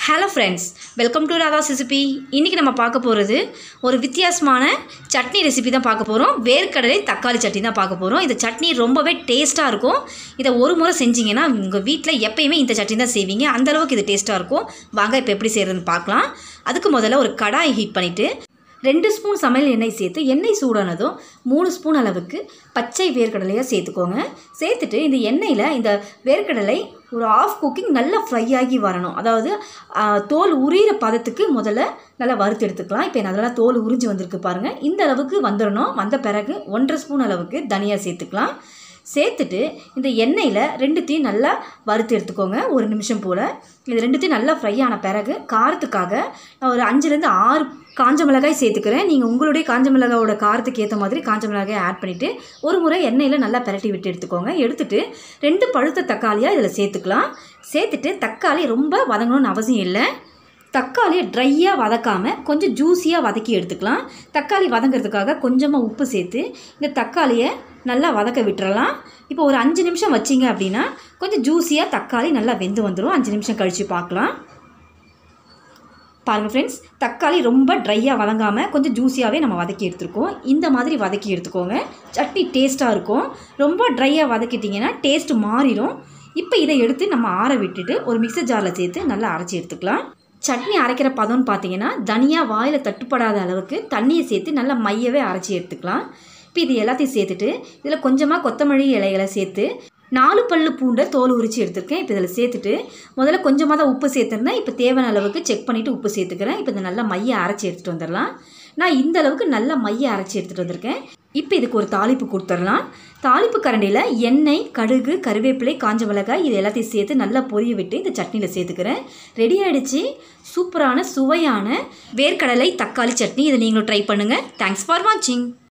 hello friends welcome to Radha recipe இன்றைக்கி நம்ம பார்க்க போகிறது ஒரு வித்தியாசமான சட்னி ரெசிபி தான் பார்க்க போகிறோம் வேர்க்கடலை தக்காளி சட்னி தான் பார்க்க போகிறோம் இந்த சட்னி ரொம்பவே டேஸ்ட்டாக இருக்கும் இதை ஒரு முறை செஞ்சீங்கன்னா உங்கள் வீட்டில் எப்பயுமே இந்த சட்னி தான் செய்வீங்க அந்த அளவுக்கு இது டேஸ்ட்டாக இருக்கும் வாங்க இப்போ எப்படி செய்கிறதுன்னு பார்க்கலாம் அதுக்கு முதல்ல ஒரு கடாயை ஹீட் பண்ணிவிட்டு ரெண்டு ஸ்பூன் சமையல் எண்ணெய் சேர்த்து எண்ணெய் சூடானதும் மூணு ஸ்பூன் அளவுக்கு பச்சை வேர்க்கடலையாக சேர்த்துக்கோங்க சேர்த்துட்டு இந்த எண்ணெயில் இந்த வேர்க்கடலை ஒரு ஆஃப் குக்கிங் நல்லா ஃப்ரை ஆகி வரணும் அதாவது ஆ, தோல் உரியிற பதத்துக்கு முதல்ல நல்லா வறுத்து எடுத்துக்கலாம் இப்போ அதெல்லாம் தோல் உறிஞ்சி வந்திருக்கு பாருங்கள் இந்த அளவுக்கு வந்துடணும் வந்த பிறகு ஒன்றரை ஸ்பூன் அளவுக்கு தனியாக சேர்த்துக்கலாம் சேர்த்துட்டு இந்த எண்ணெயில் ரெண்டுத்தையும் நல்லா வறுத்து எடுத்துக்கோங்க ஒரு நிமிஷம் போல் இது ரெண்டுத்தையும் நல்லா ஃப்ரை ஆன பிறகு காரத்துக்காக நான் ஒரு அஞ்சுலேருந்து ஆறு காஞ்ச மிளகாய் சேர்த்துக்கிறேன் நீங்கள் உங்களுடைய காஞ்ச மிளகாயோட காரத்துக்கு ஏற்ற மாதிரி காஞ்ச மிளகாய் ஆட் பண்ணிவிட்டு ஒரு முறை எண்ணெயில் நல்லா பிரட்டி விட்டு எடுத்துக்கோங்க எடுத்துட்டு ரெண்டு பழுத்த தக்காளியாக இதில் சேர்த்துக்கலாம் சேர்த்துட்டு தக்காளி ரொம்ப வதங்கணும்னு அவசியம் இல்லை தக்காளியை ட்ரையாக வதக்காமல் கொஞ்சம் ஜூஸியாக வதக்கி எடுத்துக்கலாம் தக்காளி வதங்கிறதுக்காக கொஞ்சமாக உப்பு சேர்த்து இந்த தக்காளியை நல்லா வதக்க விட்டுறலாம் இப்போ ஒரு அஞ்சு நிமிஷம் வச்சிங்க அப்படின்னா கொஞ்சம் ஜூஸியாக தக்காளி நல்லா வெந்து வந்துடும் அஞ்சு நிமிஷம் கழித்து பார்க்கலாம் பாருங்கள் ஃப்ரெண்ட்ஸ் தக்காளி ரொம்ப ட்ரையாக வதங்காமல் கொஞ்சம் ஜூஸியாகவே நம்ம வதக்கி எடுத்துருக்கோம் இந்த மாதிரி வதக்கி எடுத்துக்கோங்க சட்னி டேஸ்ட்டாக இருக்கும் ரொம்ப ட்ரையாக வதக்கிட்டிங்கன்னா டேஸ்ட் மாறிடும் இப்போ இதை எடுத்து நம்ம ஆற விட்டுட்டு ஒரு மிக்சர் ஜாரில் சேர்த்து நல்லா அரைச்சி எடுத்துக்கலாம் சட்னி அரைக்கிற பதம்னு பார்த்தீங்கன்னா தனியாக வாயில் தட்டுப்படாத அளவுக்கு தண்ணியை சேர்த்து நல்லா மையவே அரைச்சி எடுத்துக்கலாம் இப்போ இது எல்லாத்தையும் சேர்த்துட்டு இதில் கொஞ்சமாக கொத்தமல்லி இலைகளை சேர்த்து நாலு பல்லு பூண்டை தோல் உரித்து எடுத்திருக்கேன் இப்போ இதில் சேர்த்துட்டு முதல்ல கொஞ்சமாக தான் உப்பு சேர்த்துருந்தேன் இப்போ தேவையான அளவுக்கு செக் பண்ணிவிட்டு உப்பு சேர்த்துக்கிறேன் இப்போ இதை நல்லா மைய அரைச்சி எடுத்துகிட்டு வந்துடலாம் நான் இந்த அளவுக்கு நல்லா மைய அரைச்சி எடுத்துகிட்டு வந்திருக்கேன் இப்போ இதுக்கு ஒரு தாளிப்பு கொடுத்துடலாம் தாளிப்பு கரண்டியில் எண்ணெய் கடுகு கருவேப்பிலை காஞ்ச மிளகாய் இது எல்லாத்தையும் சேர்த்து நல்லா பொரிய விட்டு இந்த சட்னியில் சேர்த்துக்கிறேன் ரெடி ஆகிடுச்சு சூப்பரான சுவையான வேர்க்கடலை தக்காளி சட்னி இதை நீங்களும் ட்ரை பண்ணுங்கள் தேங்க்ஸ் ஃபார் வாட்சிங்